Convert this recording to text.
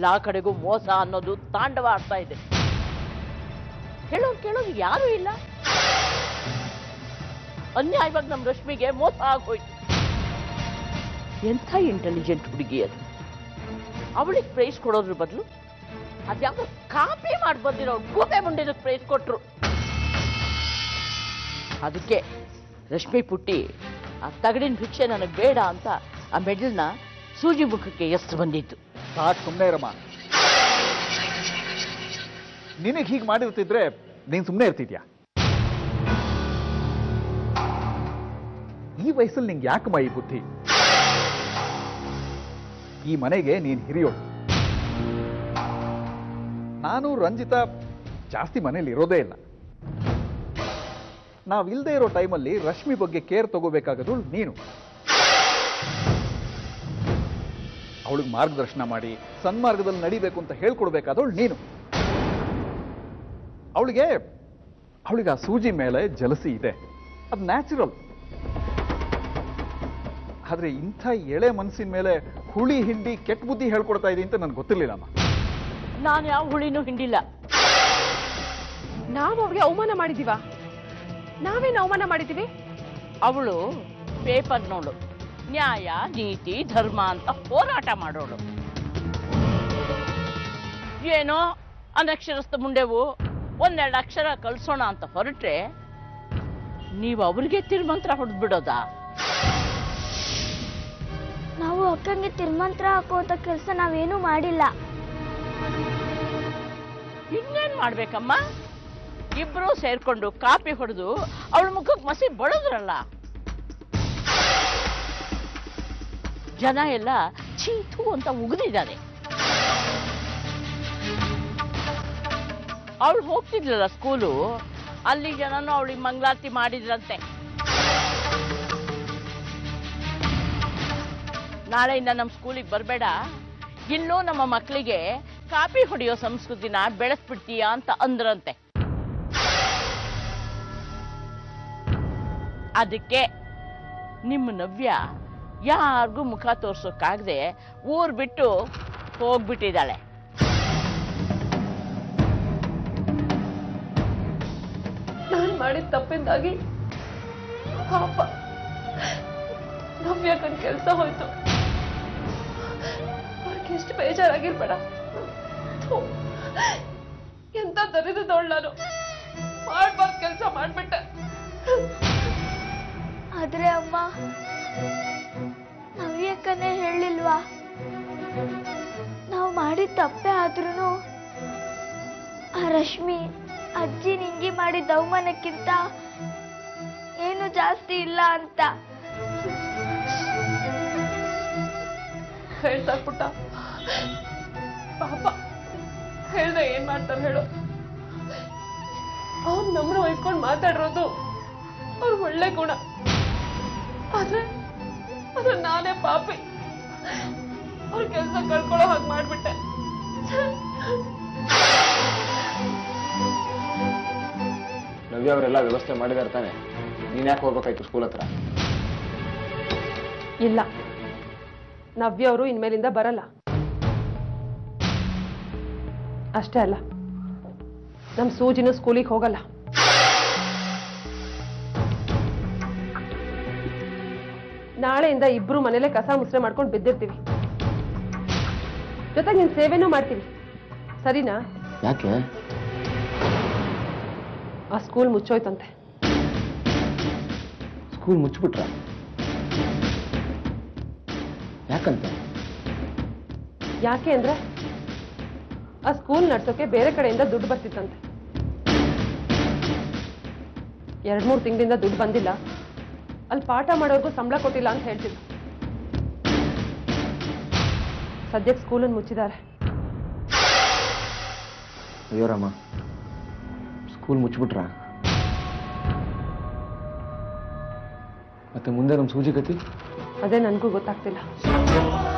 ಎಲ್ಲಾ ಕಡೆಗೂ ಮೋಸ ಅನ್ನೋದು ತಾಂಡವ ಆಡ್ತಾ ಇದೆ ಹೇಳೋರು ಕೇಳೋರು ಯಾರೂ ಇಲ್ಲ ಅನ್ಯಾಯವಾಗಿ ನಮ್ಮ ರಶ್ಮಿಗೆ ಮೋಸ ಆಗೋಯ್ತು ಎಂಥ ಇಂಟೆಲಿಜೆಂಟ್ ಹುಡುಗಿ ಅದು ಅವಳಿಗೆ ಪ್ರೈಸ್ ಕೊಡೋದ್ರ ಬದಲು ಅದ್ಯಾವುದೋ ಕಾಪಿ ಮಾಡಿ ಬಂದಿರೋ ಗೂಬೆ ಮುಂಡಿನ ಪ್ರೈಸ್ ಕೊಟ್ರು ಅದಕ್ಕೆ ರಶ್ಮಿ ಪುಟ್ಟಿ ಆ ತಗಡಿನ ಭಿಕ್ಷೆ ನನಗೆ ಬೇಡ ಅಂತ ಆ ಮೆಡಲ್ನ ಸೂಜಿ ಮುಖಕ್ಕೆ ಎಸ್ತು ಬಂದಿತ್ತು ಸಾಕ್ ಸುಮ್ಮನೆ ಇರಮ್ಮ ನಿನಗೆ ಹೀಗೆ ಮಾಡಿರ್ತಿದ್ರೆ ನೀನು ಸುಮ್ಮನೆ ಇರ್ತಿದ್ಯಾ ಈ ವಯಸ್ಸಲ್ಲಿ ನಿಂಗೆ ಯಾಕಮ್ಮ ಈ ಬುದ್ಧಿ ಈ ಮನೆಗೆ ನೀನ್ ಹಿರಿಯೋಳು ನಾನು ರಂಜಿತಾ ಜಾಸ್ತಿ ಮನೇಲಿ ಇರೋದೇ ಇಲ್ಲ ನಾವಿಲ್ದೇ ಇರೋ ಟೈಮಲ್ಲಿ ರಶ್ಮಿ ಬಗ್ಗೆ ಕೇರ್ ತಗೋಬೇಕಾಗದು ನೀನು ಅವಳಿಗೆ ಮಾರ್ಗದರ್ಶನ ಮಾಡಿ ಸನ್ಮಾರ್ಗದಲ್ಲಿ ನಡಿಬೇಕು ಅಂತ ಹೇಳ್ಕೊಡ್ಬೇಕಾದವಳು ನೀನು ಅವಳಿಗೆ ಅವಳಿಗೆ ಆ ಸೂಜಿ ಮೇಲೆ ಜಲಸಿ ಇದೆ ಅದು ನ್ಯಾಚುರಲ್ ಆದ್ರೆ ಇಂಥ ಎಳೆ ಮನಸ್ಸಿನ ಮೇಲೆ ಹುಳಿ ಹಿಂಡಿ ಕೆಟ್ಟ ಬುದ್ಧಿ ಹೇಳ್ಕೊಡ್ತಾ ಇದೆ ಅಂತ ನನ್ಗೆ ಗೊತ್ತಿರ್ಲಿಲ್ಲಮ್ಮ ನಾನು ಯಾವ ಹುಳಿನೂ ಹಿಂಡಿಲ್ಲ ನಾವು ಅವ್ರಿಗೆ ಅವಮಾನ ಮಾಡಿದೀವ ನಾವೇನು ಅವಮಾನ ಮಾಡಿದೀವಿ ಅವಳು ಪೇಪರ್ನವಳು ನ್ಯಾಯ ನೀತಿ ಧರ್ಮ ಅಂತ ಹೋರಾಟ ಮಾಡೋಳು ಏನೋ ಅನಕ್ಷರಸ್ಥ ಮುಂಡೆವು ಒಂದೆರಡು ಅಕ್ಷರ ಕಳ್ಸೋಣ ಅಂತ ಹೊರಟ್ರೆ ನೀವು ಅವ್ರಿಗೆ ತಿರುಮಂತ್ರ ಹೊಡೆದ್ಬಿಡೋದಾ ನಾವು ಅಕ್ಕಂಗೆ ತಿರುಮಂತ್ರ ಹಾಕುವಂತ ಕೆಲಸ ನಾವೇನೂ ಮಾಡಿಲ್ಲ ಇನ್ನೇನ್ ಮಾಡ್ಬೇಕಮ್ಮ ಇಬ್ರು ಸೇರ್ಕೊಂಡು ಕಾಪಿ ಹೊಡೆದು ಅವಳ ಮುಖಕ್ಕೆ ಮಸಿ ಬಡದ್ರಲ್ಲ ಜನ ಎಲ್ಲ ಚೀತು ಅಂತ ಉಗಿದಿದ್ದಾರೆ ಅವಳು ಹೋಗ್ತಿದ್ಲಲ್ಲ ಸ್ಕೂಲು ಅಲ್ಲಿ ಜನನು ಅವಳಿಗೆ ಮಂಗಳಾರತಿ ಮಾಡಿದ್ರಂತೆ ನಾಳೆಯಿಂದ ನಮ್ಮ ಸ್ಕೂಲಿಗೆ ಬರಬೇಡ ಇಲ್ಲೂ ನಮ್ಮ ಮಕ್ಕಳಿಗೆ ಕಾಪಿ ಹೊಡೆಯೋ ಸಂಸ್ಕೃತಿನ ಬೆಳೆಸ್ಬಿಡ್ತೀಯಾ ಅಂತ ಅಂದ್ರಂತೆ ಅದಕ್ಕೆ ನಿಮ್ಮ ನವ್ಯ ಯಾರಿಗೂ ಮುಖ ತೋರ್ಸೋಕ್ಕಾಗದೆ ಊರ್ ಬಿಟ್ಟು ಹೋಗ್ಬಿಟ್ಟಿದ್ದಾಳೆ ನಾನು ಮಾಡಿದ ತಪ್ಪಿಂದಾಗಿ ಪಾಪ ನವ್ಯಕ್ಕನ್ ಕೆಲಸ ಹೋಯ್ತು ಅವ್ರಿಗೆ ಎಷ್ಟು ಬೇಜಾರಾಗಿರ್ಬೇಡ ಥು, ಎಂತ ದರಿದ್ರದವಳು ನಾನು ಮಾಡ್ಬಾರ್ದು ಕೆಲಸ ಮಾಡ್ಬಿಟ್ಟೆ ಆದ್ರೆ ಅಮ್ಮ ನವ್ಯಕ್ಕನೇ ಹೇಳಿಲ್ವಾ ನಾವು ಮಾಡಿದ ತಪ್ಪೇ ಆದ್ರೂ ಆ ರಶ್ಮಿ ಅಜ್ಜಿ ನಿಂಗಿ ಮಾಡಿದ ಅವಮಾನಕ್ಕಿಂತ ಏನು ಜಾಸ್ತಿ ಇಲ್ಲ ಅಂತ ಹೇಳ್ತಾ ಪುಟ್ಟ ಪಾಪ ಹೇಳ್ದೆ ಏನ್ ಮಾಡ್ತಾರೆ ಹೇಳು ಅವ್ರು ನಮ್ಮನ್ನ ಹೊಯ್ಕೊಂಡು ಮಾತಾಡಿರೋದು ಅವ್ರ ಒಳ್ಳೆ ಗುಣ ಆದ್ರೆ ಆದ್ರೆ ನಾನೇ ಪಾಪಿ ಅವ್ರ ಕೆಲಸ ಕಳ್ಕೊಳ್ಳೋ ಹಾಗೆ ಮಾಡ್ಬಿಟ್ಟೆ ನವ್ಯ ಅವರೆಲ್ಲ ವ್ಯವಸ್ಥೆ ಮಾಡಿದಾರೆ ತಾನೆ ನೀನ್ ಯಾಕೆ ಹೋಗ್ಬೇಕಾಯ್ತು ಸ್ಕೂಲ್ ಹತ್ರ ಇಲ್ಲ ನವ್ಯ ಅವರು ಇನ್ಮೇಲಿಂದ ಬರಲ್ಲ ಅಷ್ಟೇ ಅಲ್ಲ ನಮ್ ಸೂಜಿನ ಸ್ಕೂಲಿಗೆ ಹೋಗಲ್ಲ ನಾಳೆಯಿಂದ ಇಬ್ರು ಮನೇಲೆ ಕಸ ಮುಸ್ರೆ ಮಾಡ್ಕೊಂಡು ಬಿದ್ದಿರ್ತೀವಿ ಜೊತೆಗೆ ನಿನ್ ಸೇವೆನೂ ಮಾಡ್ತೀವಿ ಸರಿನಾ ಯಾಕೆ ಆ ಸ್ಕೂಲ್ ಮುಚ್ಚೋಯ್ತಂತೆ ಸ್ಕೂಲ್ ಮುಚ್ಚಿಬಿಟ್ರ ಯಾಕಂತ ಯಾಕೆ ಅಂದ್ರೆ ಆ ಸ್ಕೂಲ್ ನಡ್ಸೋಕೆ ಬೇರೆ ಕಡೆಯಿಂದ ದುಡ್ಡು ಬರ್ತಿತ್ತಂತೆ ಎರಡ್ ಮೂರು ತಿಂಗಳಿಂದ ದುಡ್ಡು ಬಂದಿಲ್ಲ ಅಲ್ಲಿ ಪಾಠ ಮಾಡೋರ್ಗೂ ಸಂಬಳ ಕೊಟ್ಟಿಲ್ಲ ಅಂತ ಹೇಳ್ತಿದ್ರು ಸದ್ಯಕ್ಕೆ ಸ್ಕೂಲನ್ನು ಮುಚ್ಚಿದ್ದಾರೆ ಅಯ್ಯೋ ರಾಮ ಸ್ಕೂಲ್ ಮುಚ್ಚಿಬಿಟ್ರ ಮತ್ತೆ ಮುಂದೆ ನಮ್ಮ ಸೂಜಿ ಗತಿ ಅದೇ ನನಗೂ ಗೊತ್ತಾಗ್ತಿಲ್ಲ